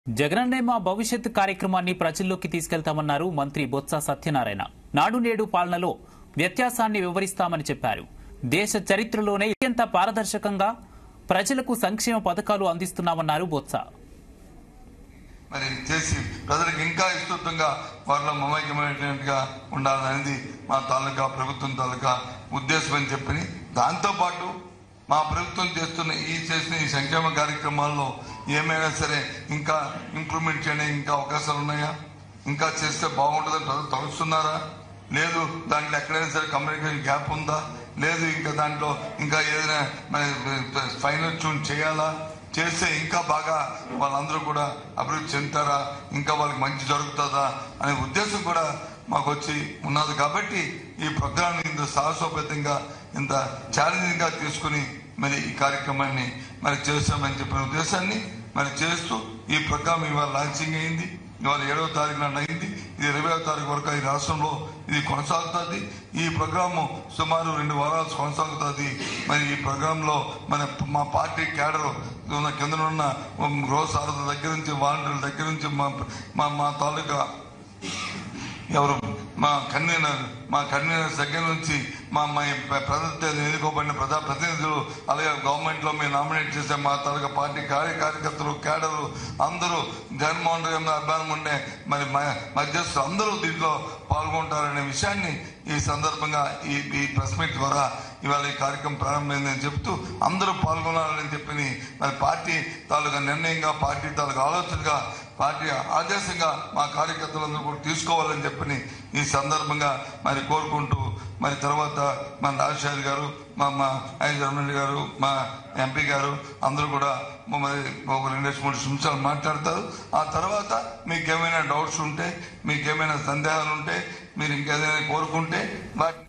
జగనన్నే మా భవిష్యత్ కార్యక్రమాన్ని ప్రజల్లోకి తీసుకెళ్తామన్నారు మంత్రి బొత్స సత్యనారాయణ నాడు నేడు పాలనలో వ్యత్యాసాన్ని వివరిస్తామని చెప్పారు దేశ చరిత్రలోనే అత్యంత పారదర్శకంగా ప్రజలకు సంక్షేమ పథకాలు అందిస్తున్నామన్నారు బొత్స మరి చేసి ప్రజలకు ఇంకా విస్తృతంగా వారిలో మమైక్యమైనట్టుగా ఉండాలనేది మా తాలూకా ప్రభుత్వం తాలూకా ఉద్దేశం అని చెప్పి దాంతోపాటు మా ప్రభుత్వం చేస్తున్న ఈ చేసిన ఈ సంక్షేమ కార్యక్రమాల్లో ఏమైనా సరే ఇంకా ఇంప్రూవ్మెంట్ చేయడానికి ఇంకా అవకాశాలు ఉన్నాయా ఇంకా చేస్తే బాగుంటుందని ప్రజలు తలుస్తున్నారా లేదు దాంట్లో ఎక్కడైనా సరే కమ్యూనికేషన్ గ్యాప్ ఉందా లేదు ఇంకా దాంట్లో ఇంకా ఏదైనా ఫైనల్ ట్యూన్ చేయాలా చేస్తే ఇంకా బాగా వాళ్ళందరూ కూడా అభివృద్ధి చెందుతారా ఇంకా వాళ్ళకి మంచి జరుగుతుందా అనే ఉద్దేశం కూడా మాకు వచ్చి ఉన్నది కాబట్టి ఈ ప్రోగ్రామ్ ఇంత సాహసోపేతంగా ఇంత ఛాలెంజింగ్ గా తీసుకుని మరి ఈ కార్యక్రమాన్ని మరి చేస్తామని చెప్పిన ఉద్దేశాన్ని మరి చేస్తూ ఈ ప్రోగ్రామ్ ఇవాళ లాంచింగ్ అయింది ఇవాళ ఏడవ తారీఖు నాడు అయింది ఇది ఇరవై తారీఖు వరకు ఈ రాష్ట్రంలో ఇది కొనసాగుతుంది ఈ ప్రోగ్రాము సుమారు రెండు వారాలు కొనసాగుతుంది మరి ఈ ప్రోగ్రామ్ లో మన మా పార్టీ క్యాడర్ ఉన్న కింద ఉన్న గృహ సారథుల దగ్గర నుంచి వాలంటీర్ల దగ్గర నుంచి మా మా మా తాలూకా ఎవరు మా కన్వీనర్ మా కన్వీనర్ దగ్గర నుంచి మా మా ప్రజలు ఎన్నుకోబడిన ప్రజా ప్రతినిధులు అలాగే గవర్నమెంట్ లో మేము నామినేట్ చేసే మా తాలూకా పార్టీ కార్య కార్యకర్తలు కేడర్లు అందరూ జగన్మోహన్ రెడ్డి గారి అభిమానం ఉండే మరి మ- మధ్యస్థులు అందరూ దీంట్లో పాల్గొంటారనే విషయాన్ని ఈ సందర్భంగా ఈ ఈ ప్రెస్ మీట్ ద్వారా ఇవాళ ఈ కార్యక్రమం ప్రారంభమైందని చెప్తూ అందరూ పాల్గొనాలని చెప్పి మరి పార్టీ తాలూకా నిర్ణయంగా పార్టీ తాలూకా ఆలోచనగా పార్టీ ఆదేశంగా మా కార్యకర్తలందరూ కూడా తీసుకోవాలని చెప్పని ఈ సందర్భంగా మరి కోరుకుంటూ మరి తర్వాత మన రాజశేఖర్ గారు మా మా ఐదు రమణ గారు మా ఎంపీ గారు అందరూ కూడా మరి ఒక రెండు మూడు నిమిషాలు మాట్లాడతారు ఆ తర్వాత మీకు ఏమైనా డౌట్స్ ఉంటే మీకు ఏమైనా సందేహాలు ఉంటే మీరు ఇంకేదైనా కోరుకుంటే వాటి